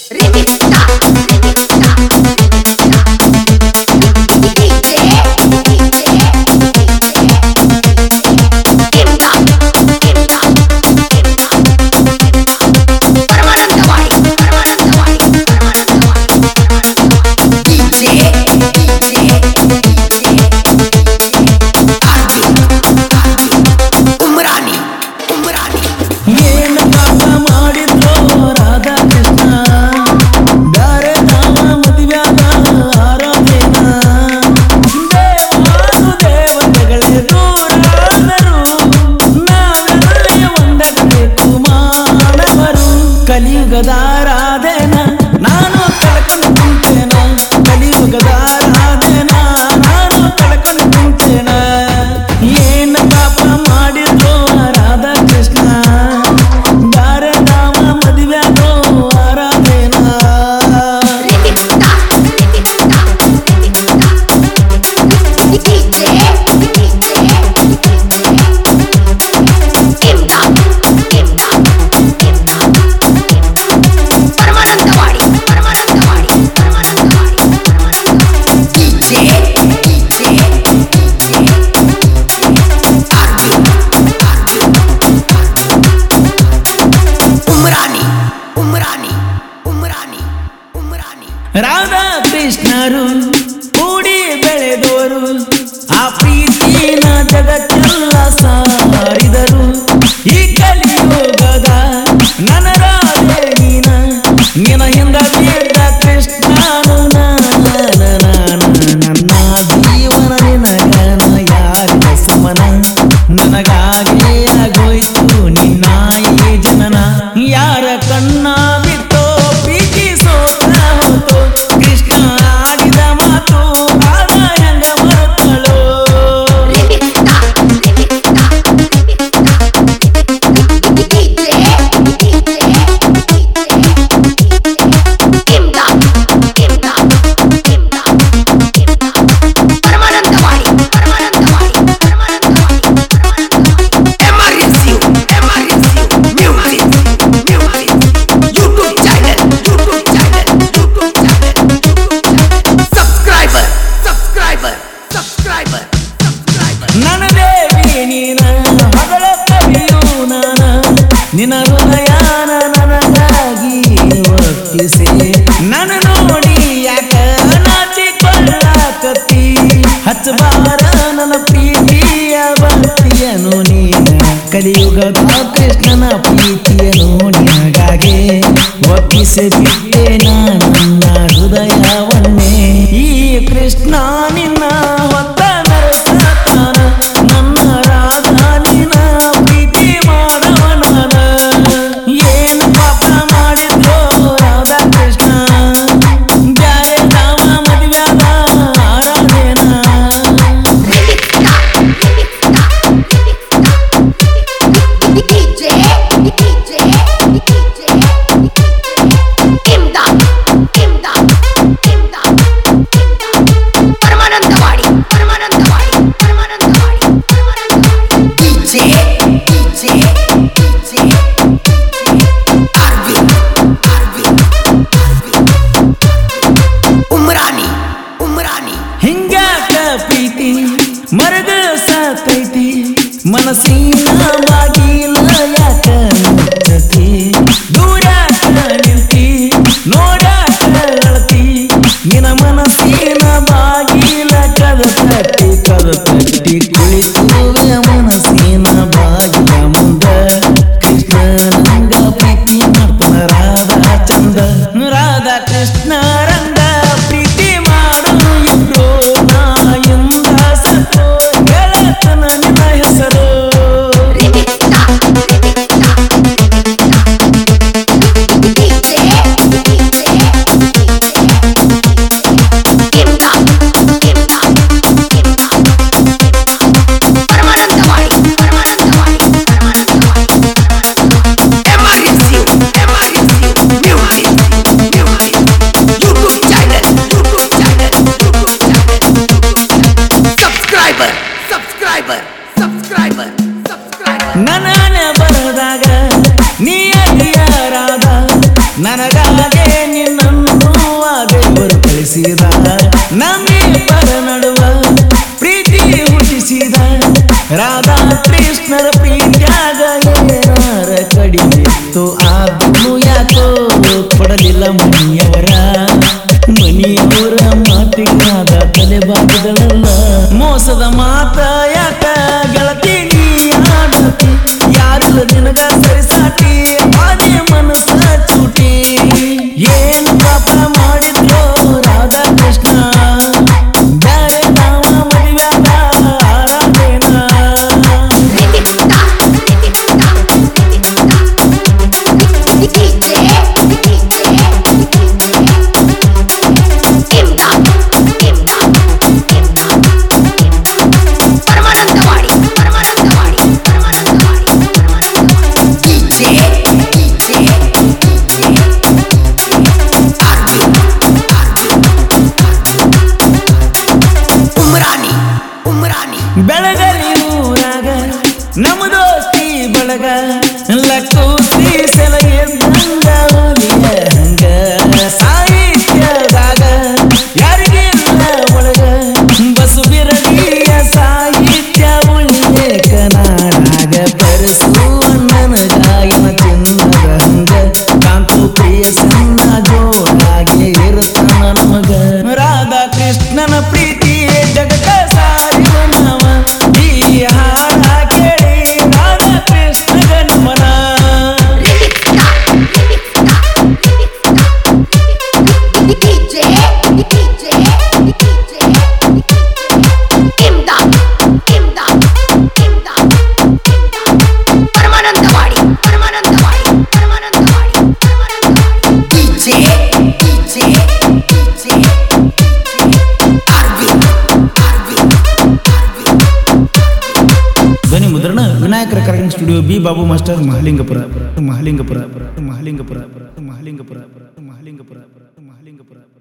ಉಮ್ರಾನಿ ಉಮ್ರಾನಿ ಏನು ಪಾಪ ಮಾಡಿದ್ರೋ ರಾಧಾ ಕೃಷ್ಣ ಬ್ಯಾರೆ ನಾವ ಮದುವ್ಯಾದ ಆರಾಧೇನ ದೇವಾನು ದೇವತೆಗಳೇ ದೂರಾದರು ನಾವೆಲ್ಲ ಒಂದಾಗಬೇಕು ಮಾನವರು ಕಲಿಯುಗದ ರಾಧೇನ ನಾನು ಕಳ್ಕೊಂಡು ಕುಂತೇನ ಕಲಿಯುಗದ ರಾಧೇನ ನಾನು ಕಳ್ಕೊಂಡು ಕುಂತೇನ ಏನ ಪಾಪ ಮಾಡಿದ್ರೋ ರಾಧಾ ಕೃಷ್ಣ ಬ್ಯಾರೆ ನಾವ ಮದುವ್ಯಾದೋ ಆರಾಧೇನ ಪರಮಾನಂದವಾಡಿ ಪರಮಾನಂದವಾಡಿ ಪರಮಾನಂದವಾಡಿ ಡಿಜೆ ಡಿಜೆ ಉಮ್ರಾನಿ ಉಮ್ರಾನಿ ಉಮ್ರಾನಿ ಉಮ್ರಾನಿ ರಾಧಾ ಕೃಷ್ಣರು ಕೂಡಿ ಬೆಳೆದವರು ಆ ಪ್ರೀತಿನ ಜಗತ್ತೆಲ್ಲ ಸಾರಿದರು ಈ ಕಲಿಯುಗದ ನನ್ನ ರಾಧೆ ನೀನ ನಿನ ಹಿಂದ ಬಿದ್ದ ಕೃಷ್ಣನು ನಾನ ನನ್ನ ಜೀವನ ನಿನಗನ ಯಾರಿಗ ಸಮನ ನನಗಾಗೇ ಆಗೋಯ್ತು ನಿನ್ನ ಈ ಜನನ ಯಾರ ಕಣ್ಣ ಬಿತ್ತೋ ಪ್ರೀತಿ ಸೋತ ಹೋತೋ ಕೃಷ್ಣ ಆಡಿದ ಮಾತು ಆದ ಹೆಂಗ ಮರೆತಳೋ Paramanandawadi Paramanandawadi Paramanandawadi emergency emergency music music YouTube channel YouTube channel YouTube channel subscriber subscriber subscriber subscriber ನನ್ನ ದೇವಿ ನೀನ ಮಗಳ ಕವಿಯು ನಾನ ನಿನ್ನ ಹೃದಯಾನ ನನಗಾಗಿ ಒಪ್ಪಿಸೆ ನನ್ನ ನೋಡಿ ಯಾಕ ನಾಚಿಕೊಳ್ಳಾಕತ್ತಿ ಹಚ್ಚಬಾರ ನನ್ನ ಪ್ರೀತಿಯ ಭಕ್ತಿಯನು ನೀನ ಕಲಿಯುಗದ ಕೃಷ್ಣನ ಪ್ರೀತಿಯನು ನಿನಗಾಗೆ ಒಪ್ಪಿಸಿ ಬಿಟ್ಟೆ ನನ್ನ ಹೃದಯವನ್ನೇ ಈ ಕೃಷ್ಣ ನಿನ್ನ ಹೊತ್ತ ನರಸತಾನ ನನ್ನ ರಾಧಾ ನಿನ್ನ ಪ್ರೀತಿ ಮಾಡವನಾನ ಏನು ಪಾಪ ಮಾಡಿದ್ರೋ ರಾಧಾ ಕೃಷ್ಣ ಬ್ಯಾರೆ ನಾವ ಮದುವ್ಯಾದ ಆರಾಧೇನ DJ DJ DJ ನನಗಾಗೆ ನಿನ್ನನ್ನು ಆ ದೇವರು ಕಳಿಸಿದ ನಮ್ಮಿಬ್ಬರ ನಡುವ ಪ್ರೀತಿ ಹುಟ್ಟಿಸಿದ ರಾಧಾ ಕೃಷ್ಣರ ಪ್ರೀತಿಯಾಗ ಏನಾರ ಕಡಿಮಿತ್ತು ಆದ್ರೂ ಯಾಕೋ ಕೊಡಲಿಲ್ಲ ಮನಿಯವರ ಮನಿಯವರ ಮಾತಿಗಾದ ತಲೆ ಬಾಗಿದಳಲ್ಲ ಮೋಸದ ಮಾತ ಯಾಕ ಗೆಳತಿ ನೀ ಆಡತಿ ಯಾರಿಲ್ಲ ನಿನಗ ಸರಿಸಾಟಿ ಮಾದಿ ಮನಸ್ಸ ಚೂಟಿ ಏನು ಪಾಪ ಮಾಡಿದ್ರು ರಾಧಾ ಕೃಷ್ಣ ಬ್ಯಾರೆ ನಾವ ಮದುವ್ಯಾದ ಆರಾಮೇನ ಪರಮಾನಂದವಾಡಿ ಪರಮಾನಂದವಾಡಿ ಪರಮಾನಂದವಾಡಿ ಪರಮಾನಂದವಾಡಿ ಡಿಜೆ ಡಿಜೆ ಉಮ್ರಾನಿ ಉಮ್ರಾನಿ ಬೆಳಗಲಿ ಊರಾಗ ನಮ್ಮ ದೋಸ್ತಿ ಬಳಗ ಲಕ್ಕೂಸಿ ಸೆಲಗೆದ್ದಂಗ ಹುಲಿಯ ಹಂಗ ಸಾಹಿತ್ಯದಾಗ ಯಾರಿಗಿಲ್ಲ ಒಳಗ ಬಸು ಬಿರಡಿಯ ಸಾಹಿತ್ಯ ಉಲ್ಲೇಖ ನಾಡಾಗ ಬೆರೆಸುವ ನನಗಾಯಿನ ಚಿನ್ನದ ಹಂಗ ಕಾಂತು ಪ್ರಿಯ ಸಣ್ಣ ಜೋಡಾಗಿ ಇರುತ್ತಾನ ನಮಗ ರಾಧಾ ಕೃಷ್ಣನ ಪ್ರೀತಿ ಜಗತ್ತ ಸಾರಿದ ನಾವ ಈ ಹಾಡ ಕೇಳಿ ರಾಧಾ ಕೃಷ್ಣಗ ನಮನ DJ DJ Imdad Imdad Imdad Paramanandawadi Paramanandawadi Paramanandawadi Paramanandawadi DJ DJ DJ Aravind Aravind Aravind ಧ್ವನಿ ಮುದ್ರಣ ವಿನಾಯಕರ ಕರಗಿನ studio B Babu master Mahalingapur Mahalingapur Mahalingapur Mahalingapur Mahalingapur Mahalingapura